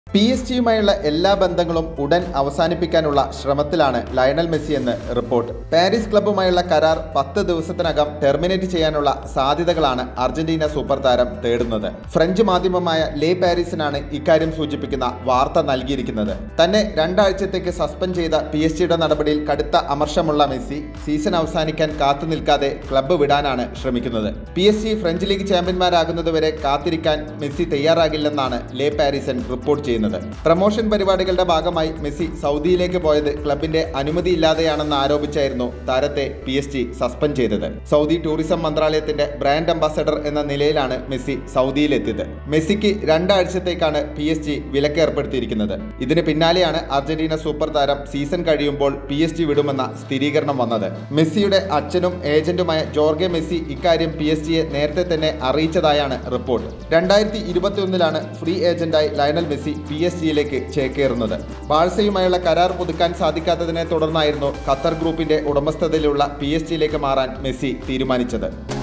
P S ജിയുമായുള്ള എല്ലാ ബന്ധങ്ങളും ഉടൻ അവസാനിപ്പിക്കാനുള്ള ശ്രമത്തിലാണ് ലയണൽ മെസ്സി എന്ന് റിപ്പോർട്ട് പാരീസ് ക്ലബ്ബുമായുള്ള കരാർ പത്ത് ദിവസത്തിനകം ടെർമിനേറ്റ് ചെയ്യാനുള്ള സാധ്യതകളാണ് അർജന്റീന സൂപ്പർ താരം തേടുന്നത് ഫ്രഞ്ച് മാധ്യമമായ ലേ പാരീസിനാണ് ഇക്കാര്യം സൂചിപ്പിക്കുന്ന വാർത്ത നൽകിയിരിക്കുന്നത് തന്നെ രണ്ടാഴ്ചത്തേക്ക് സസ്പെൻഡ് ചെയ്ത പി എസ് ജിയുടെ നടപടിയിൽ കടുത്ത അമർഷമുള്ള മെസ്സി സീസൺ അവസാനിക്കാൻ കാത്തു നിൽക്കാതെ ക്ലബ്ബ് വിടാനാണ് ശ്രമിക്കുന്നത് P S G French league ചാമ്പ്യന്മാരാകുന്നതുവരെ കാത്തിരിക്കാൻ മെസ്സി തയ്യാറാകില്ലെന്നാണ് ലേ പാരീസൻ റിപ്പോർട്ട് ചെയ്യുന്നത് പ്രമോഷൻ പരിപാടികളുടെ ഭാഗമായി മെസ്സി സൗദിയിലേക്ക് പോയത് ക്ലബിന്റെ അനുമതിയില്ലാതെയാണെന്ന് ആരോപിച്ചായിരുന്നു താരത്തെ പി എസ് ജി സസ്പെൻഡ് ചെയ്തത് സൗദി ടൂറിസം മന്ത്രാലയത്തിന്റെ ബ്രാൻഡ് അംബാസഡർ എന്ന നിലയിലാണ് മെസ്സി സൗദിയിലെത്തിയത് മെസ്സിക്ക് രണ്ടാഴ്ചത്തേക്കാണ് പി എസ് ജി വിലക്ക് ഏർപ്പെടുത്തിയിരിക്കുന്നത് ഇതിന് പിന്നാലെയാണ് അർജന്റീന സൂപ്പർ താരം സീസൺ കഴിയുമ്പോൾ പി എസ് ജി വിടുമെന്ന സ്ഥിരീകരണം വന്നത് മെസ്സിയുടെ അച്ഛനും ഏജന്റുമായ ജോർഗെ മെസ്സി ഇക്കാര്യം പി എസ് ജിയെ നേരത്തെ തന്നെ അറിയിച്ചതായാണ് റിപ്പോർട്ട് രണ്ടായിരത്തി ഇരുപത്തിയൊന്നിലാണ് ഫ്രീ ഏജന്റായി ലയണൽ മെസ്സി പി എസ് ജിയിലേക്ക് ചേക്കേറുന്നത് ബാഴ്സയുമായുള്ള കരാർ പുതുക്കാൻ സാധിക്കാത്തതിനെ തുടർന്നായിരുന്നു ഖത്തർ ഗ്രൂപ്പിന്റെ ഉടമസ്ഥതയിലുള്ള പി എസ് ജിയിലേക്ക് മാറാൻ മെസ്സി തീരുമാനിച്ചത്